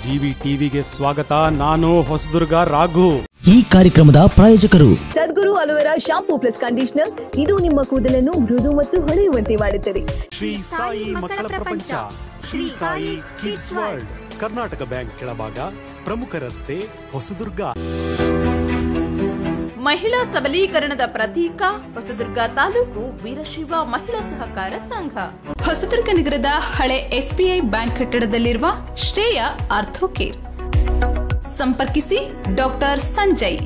GV ಟಿವಿಗೆ ಸ್ವಾಗತ ನಾನು ಹೊಸದುರ್ಗ ರಾಘು ಈ ಕಾರ್ಯಕ್ರಮದ ಪ್ರಾಯೋಜಕರು Sadguru aloe vera shampoo plus conditioner ಇದು ನಿಮ್ಮ ಕೂದಲನ್ನು ಮೃದು ಮತ್ತು ಹೊಳೆಯುವಂತೆ ಮಾಡುತ್ತದೆ ಶ್ರೀ ಸಾಯಿ ಮಕ್ಕಳ ಪ್ರಪಂಚ Shri Sai kids world Karnataka bank ಕೆಳಭಾಗ ಪ್ರಮುಖ ರಸ್ತೆ ಹೊಸದುರ್ಗ ಮಹಿಳಾ ಸಬಲೀಕರಣದ ಪ್ರತೀಕ ಹೊಸದುರ್ಗ ತಾಲೂಕು ವೀರಶೈವ ಮಹಿಳಾ ಸಹಕಾರ ಸಂಘ ಹೊಸದುರ್ಗ ನಗರದ ಹಳೆ ಎಸ್ಬಿಐ ಬ್ಯಾಂಕ್ ಕಟ್ಟಡದಲ್ಲಿರುವ ಶ್ರೇಯ ಆರ್ಥೋಕೇರ್ ಸಂಪರ್ಕಿಸಿ ಡಾಕ್ಟರ್ ಸಂಜಯ್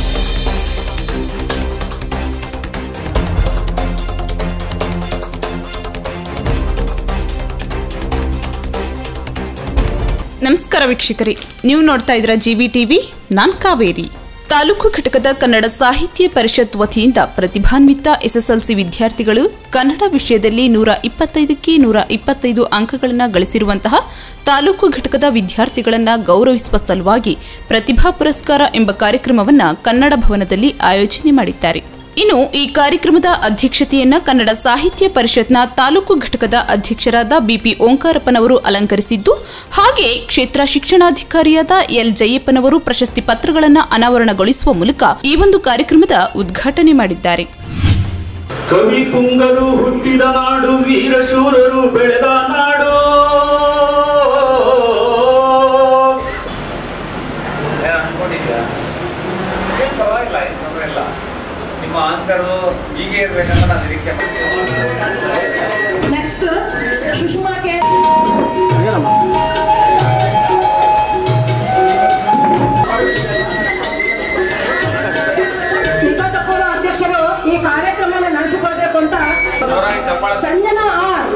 ನಮಸ್ಕಾರ ವೀಕ್ಷಕರೇ ನೀವು ನೋಡ್ತಾ ಇದ್ರ ಜಿವಿ ಟಿವಿ ನಾನ್ ಕಾವೇರಿ ತಾಲೂಕು ಘಟಕದ ಕನ್ನಡ ಸಾಹಿತ್ಯ ಪರಿಷತ್ ವತಿಯಿಂದ ಪ್ರತಿಭಾನ್ವಿತ ಎಸ್ಎಸ್ಎಲ್ಸಿ ವಿದ್ಯಾರ್ಥಿಗಳು ಕನ್ನಡ ವಿಷಯದಲ್ಲಿ ನೂರ ಇಪ್ಪತ್ತೈದಕ್ಕೆ ನೂರ ಇಪ್ಪತ್ತೈದು ಅಂಕಗಳನ್ನು ಗಳಿಸಿರುವಂತಹ ತಾಲೂಕು ಘಟಕದ ವಿದ್ಯಾರ್ಥಿಗಳನ್ನು ಗೌರವಿಸುವ ಸಲುವಾಗಿ ಪ್ರತಿಭಾ ಪುರಸ್ಕಾರ ಎಂಬ ಕಾರ್ಯಕ್ರಮವನ್ನು ಕನ್ನಡ ಭವನದಲ್ಲಿ ಆಯೋಜನೆ ಮಾಡಿದ್ದಾರೆ ಇನ್ನು ಈ ಕಾರ್ಯಕ್ರಮದ ಅಧ್ಯಕ್ಷತೆಯನ್ನ ಕನ್ನಡ ಸಾಹಿತ್ಯ ಪರಿಷತ್ನ ತಾಲೂಕು ಘಟಕದ ಅಧ್ಯಕ್ಷರಾದ ಬಿಪಿ ಓಂಕಾರಪ್ಪನವರು ಅಲಂಕರಿಸಿದ್ದು ಹಾಗೆ ಕ್ಷೇತ್ರ ಶಿಕ್ಷಣಾಧಿಕಾರಿಯಾದ ಎಲ್ ಜಯಪ್ಪನವರು ಪ್ರಶಸ್ತಿ ಪತ್ರಗಳನ್ನು ಅನಾವರಣಗೊಳಿಸುವ ಮೂಲಕ ಈ ಒಂದು ಕಾರ್ಯಕ್ರಮದ ಉದ್ಘಾಟನೆ ಮಾಡಿದ್ದಾರೆ ಕವಿ ಪುಂಗರು ಹುಟ್ಟಿದ ನಾಡು ವೀರಶೂರರು ಬೆಳೆದ ನಾಡು ಏನ್ ಅನ್ಕೊಂಡಿದ್ಯಾ ಏನ್ ಪರವಾಗಿಲ್ಲ ಏನ್ ತೊಂದ್ರೆ ಇಲ್ಲ ನಿಮ್ಮ ಆನ್ಸರು ಹೀಗೆ ಇರ್ಬೇಕಂತ ನಾನು ನಿರೀಕ್ಷೆ ಮಾಡ್ತೀನಿ ನೆಕ್ಸ್ಟ್ ಸುಷ್ಮಾ ಕೆ ನಿಕಟಪೂರ್ವ ಅಧ್ಯಕ್ಷರು ಈ ಕಾರ್ಯಕ್ರಮವನ್ನು ನಡೆಸಿಕೊಳ್ಬೇಕು ಅಂತ ಜೋರಾಗಿ ಚಪ್ಪಾಳೆ ಸಂಜನಾ ಆರ್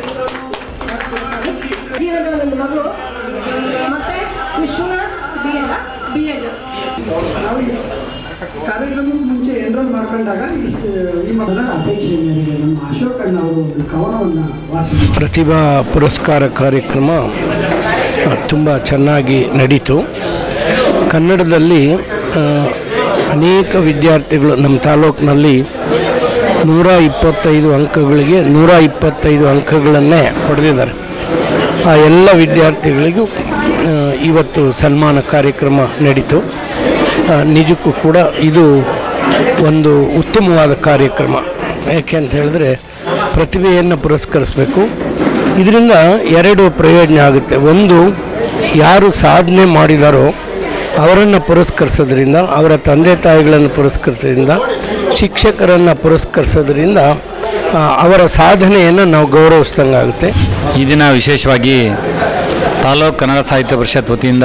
ಜೀವನದ ಒಂದು ಮಗು ಮತ್ತೆ Vishwanath B L B L ನಾವು ಈ ಕಾರ್ಯಕ್ರಮಕ್ಕೆ ಮುಂಚೆ ಎನ್ರೋಲ್ ಮಾಡ್ಕೊಂಡಾಗ ಇಷ್ಟು ಈ ಮೊದಲ ಅಪೇಕ್ಷೆ ಮೇರೆಗೆ ನಮ್ಮ ಅಶೋಕ್ ಅಣ್ಣ ಅವರು ಒಂದು ಕವನವನ್ನು ವಾಚನ ಪ್ರತಿಭಾ ಪುರಸ್ಕಾರ ಕಾರ್ಯಕ್ರಮ ತುಂಬ ಚೆನ್ನಾಗಿ ನಡೀತು ಕನ್ನಡದಲ್ಲಿ ಆ, ಅನೇಕ ವಿದ್ಯಾರ್ಥಿಗಳು ನಮ್ಮ ತಾಲೂಕಿನಲ್ಲಿ ನೂರ ಇಪ್ಪತ್ತೈದು ಅಂಕಗಳಿಗೆ ನೂರ ಇಪ್ಪತ್ತೈದು ಅಂಕಗಳನ್ನೇ ಪಡೆದಿದ್ದಾರೆ ಆ ಎಲ್ಲ ವಿದ್ಯಾರ್ಥಿಗಳಿಗೂ ಆ, ಇವತ್ತು ಸನ್ಮಾನ ಕಾರ್ಯಕ್ರಮ ನಡೀತು ಆ, ನಿಜಕ್ಕೂ ಕೂಡ ಇದು ಒಂದು ಉತ್ತಮವಾದ ಕಾರ್ಯಕ್ರಮ ಯಾಕೆ ಅಂತ ಹೇಳಿದ್ರೆ ಪ್ರತಿಭೆಯನ್ನು ಪುರಸ್ಕರಿಸಬೇಕು ಇದರಿಂದ ಎರಡು ಪ್ರಯೋಜನ ಆಗುತ್ತೆ ಒಂದು ಯಾರು ಸಾಧನೆ ಮಾಡಿದಾರೋ ಅವರನ್ನು ಪುರಸ್ಕರಿಸೋದ್ರಿಂದ ಅವರ ತಂದೆ ತಾಯಿಗಳನ್ನು ಪುರಸ್ಕರಿಸೋದ್ರಿಂದ ಶಿಕ್ಷಕರನ್ನು ಪುರಸ್ಕರಿಸೋದ್ರಿಂದ ಆ, ಅವರ ಸಾಧನೆಯನ್ನು ನಾವು ಗೌರವಿಸ್ದಂಗಾಗುತ್ತೆ ಈ ದಿನ ವಿಶೇಷವಾಗಿ ತಾಲೂಕು ಕನ್ನಡ ಸಾಹಿತ್ಯ ಪರಿಷತ್ ವತಿಯಿಂದ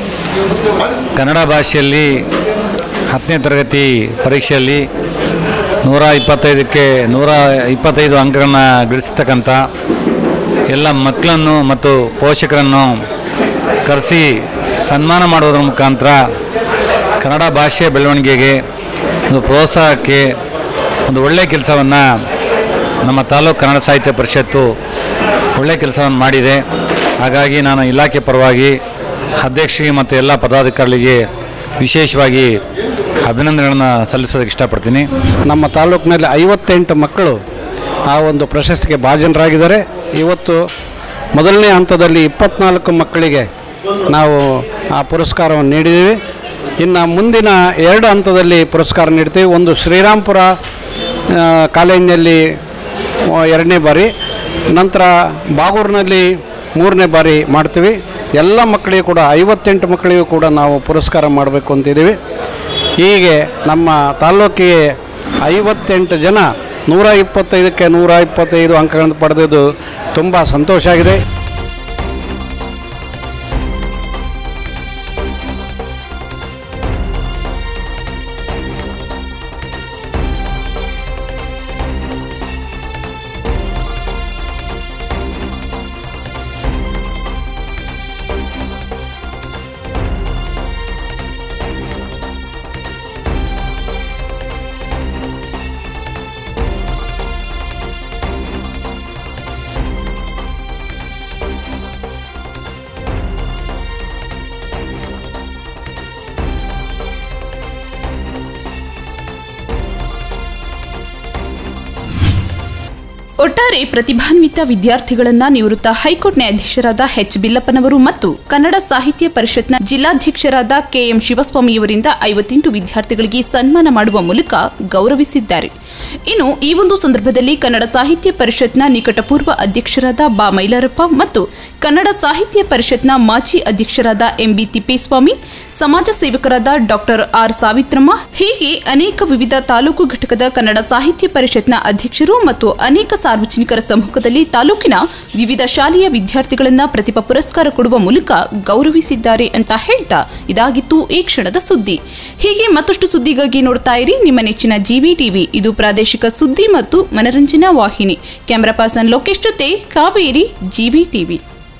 ಕನ್ನಡ ಭಾಷೆಯಲ್ಲಿ ಹತ್ತನೇ ತರಗತಿ ಪರೀಕ್ಷೆಯಲ್ಲಿ ನೂರ ಇಪ್ಪತ್ತೈದಕ್ಕೆ ನೂರ ಇಪ್ಪತ್ತೈದು ಅಂಕಗಳನ್ನ ಗಳಿಸ್ತಕ್ಕಂಥ ಎಲ್ಲ ಮಕ್ಕಳನ್ನು ಮತ್ತು ಪೋಷಕರನ್ನು ಕರೆಸಿ ಸನ್ಮಾನ ಮಾಡೋದ್ರ ಮುಖಾಂತರ ಕನ್ನಡ ಭಾಷೆಯ ಬೆಳವಣಿಗೆಗೆ ಒಂದು ಪ್ರೋತ್ಸಾಹಕ್ಕೆ ಒಂದು ಒಳ್ಳೆಯ ಕೆಲಸವನ್ನು ನಮ್ಮ ತಾಲೂಕು ಕನ್ನಡ ಸಾಹಿತ್ಯ ಪರಿಷತ್ತು ಒಳ್ಳೆಯ ಕೆಲಸವನ್ನು ಮಾಡಿದೆ ಹಾಗಾಗಿ ನಾನು ಇಲಾಖೆ ಪರವಾಗಿ ಅಧ್ಯಕ್ಷರಿಗೆ ಮತ್ತು ಎಲ್ಲ ಪದಾಧಿಕಾರಿಗಳಿಗೆ ವಿಶೇಷವಾಗಿ ಅಭಿನಂದನೆಗಳನ್ನು ಸಲ್ಲಿಸೋದಕ್ಕೆ ಇಷ್ಟಪಡ್ತೀನಿ ನಮ್ಮ ತಾಲೂಕಿನಲ್ಲಿ ಐವತ್ತೆಂಟು ಮಕ್ಕಳು ಆ ಒಂದು ಪ್ರಶಸ್ತಿಗೆ ಭಾಜನರಾಗಿದ್ದಾರೆ ಇವತ್ತು ಮೊದಲನೇ ಹಂತದಲ್ಲಿ ಇಪ್ಪತ್ನಾಲ್ಕು ಮಕ್ಕಳಿಗೆ ನಾವು ಆ ಪುರಸ್ಕಾರವನ್ನು ನೀಡಿದ್ದೀವಿ ಇನ್ನು ಮುಂದಿನ ಎರಡು ಹಂತದಲ್ಲಿ ಪುರಸ್ಕಾರ ನೀಡ್ತೀವಿ ಒಂದು ಶ್ರೀರಾಮ್ಪುರ ಆ, ಕಾಲೇಜಿನಲ್ಲಿ ಆ, ಎರಡನೇ ಬಾರಿ ನಂತರ ಬಾಗೂರಿನಲ್ಲಿ ಮೂರನೇ ಬಾರಿ ಮಾಡ್ತೀವಿ ಎಲ್ಲ ಮಕ್ಕಳಿಗೂ ಕೂಡ ಐವತ್ತೆಂಟು ಮಕ್ಕಳಿಗೂ ಕೂಡ ನಾವು ಪುರಸ್ಕಾರ ಮಾಡಬೇಕು ಅಂತಿದ್ದೀವಿ ಹೀಗೆ ನಮ್ಮ ತಾಲ್ಲೂಕಿಗೆ ಐವತ್ತೆಂಟು ಜನ ನೂರ ಇಪ್ಪತ್ತೈದಕ್ಕೆ ನೂರ ಇಪ್ಪತ್ತೈದು ಅಂಕಗಳನ್ನು ಪಡೆದಿದ್ದು ತುಂಬ ಸಂತೋಷ ಆಗಿದೆ ಒಟ್ಟಾರೆ ಪ್ರತಿಭಾನ್ವಿತ ವಿದ್ಯಾರ್ಥಿಗಳನ್ನ ನಿವೃತ್ತ ಹೈಕೋರ್ಟ್ ನ್ಯಾಯಾಧೀಶರಾದ ಎಚ್ ಬಿಲ್ಲಪ್ಪನವರು ಮತ್ತು ಕನ್ನಡ ಸಾಹಿತ್ಯ ಪರಿಷತ್ನ ಜಿಲ್ಲಾಧ್ಯಕ್ಷರಾದ ಕೆಎಂ ಶಿವಸ್ವಾಮಿಯವರಿಂದ ಐವತ್ತೆಂಟು ವಿದ್ಯಾರ್ಥಿಗಳಿಗೆ ಸನ್ಮಾನ ಮಾಡುವ ಮೂಲಕ ಗೌರವಿಸಿದ್ದಾರೆ ಇನ್ನು ಈ ಒಂದು ಸಂದರ್ಭದಲ್ಲಿ ಕನ್ನಡ ಸಾಹಿತ್ಯ ಪರಿಷತ್ನ ನಿಕಟಪೂರ್ವ ಅಧ್ಯಕ್ಷರಾದ ಬಾ ಮೈಲಾರಪ್ಪ ಮತ್ತು ಕನ್ನಡ ಸಾಹಿತ್ಯ ಪರಿಷತ್ನ ಮಾಜಿ ಅಧ್ಯಕ್ಷರಾದ ಎಂಬಿ ತಿಪ್ಪೇಸ್ವಾಮಿ ಸಮಾಜ ಸೇವಕರಾದ ಡಾಕ್ಟರ್ ಆರ್ ಸಾವಿತ್ರಮ್ಮ ಹೀಗೆ ಅನೇಕ ವಿವಿಧ ತಾಲೂಕು ಘಟಕದ ಕನ್ನಡ ಸಾಹಿತ್ಯ ಪರಿಷತ್ನ ಅಧ್ಯಕ್ಷರು ಮತ್ತು ಅನೇಕ ಸಾರ್ವಜನಿಕರ ಸಮ್ಮುಖದಲ್ಲಿ ತಾಲೂಕಿನ ವಿವಿಧ ಶಾಲೆಯ ವಿದ್ಯಾರ್ಥಿಗಳನ್ನ ಪ್ರತಿಭಾ ಪುರಸ್ಕಾರ ಕೊಡುವ ಮೂಲಕ ಗೌರವಿಸಿದ್ದಾರೆ ಅಂತ ಹೇಳ್ತಾ ಇದಾಗಿತ್ತು ಈ ಕ್ಷಣದ ಸುದ್ದಿ ಹೀಗೆ ಮತ್ತಷ್ಟು ಸುದ್ದಿಗಾಗಿ ನೋಡ್ತಾ ಇರಿ ನಿಮ್ಮ ನೆಚ್ಚಿನ ಜಿವಿ ಟಿವಿ ಇದು ಪ್ರಾದೇಶಿಕ ಸುದ್ದಿ ಮತ್ತು ಮನರಂಜನಾ ವಾಹಿನಿ ಕ್ಯಾಮರಾ ಪರ್ಸನ್ ಲೋಕೇಶ್ ಜೊತೆ Kaveri GV TV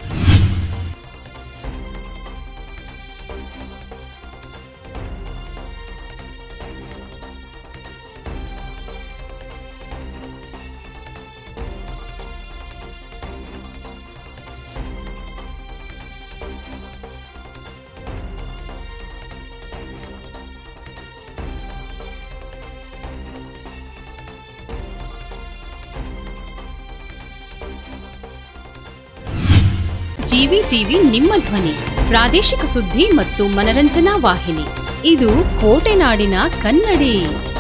GV TV ನಿಮ್ಮ ಧ್ವನಿ ಪ್ರಾದೇಶಿಕ ಸುದ್ದಿ ಮತ್ತು ಮನರಂಜನಾ ವಾಹಿನಿ ಇದು ಕೋಟೆನಾಡಿನ ಕನ್ನಡಿ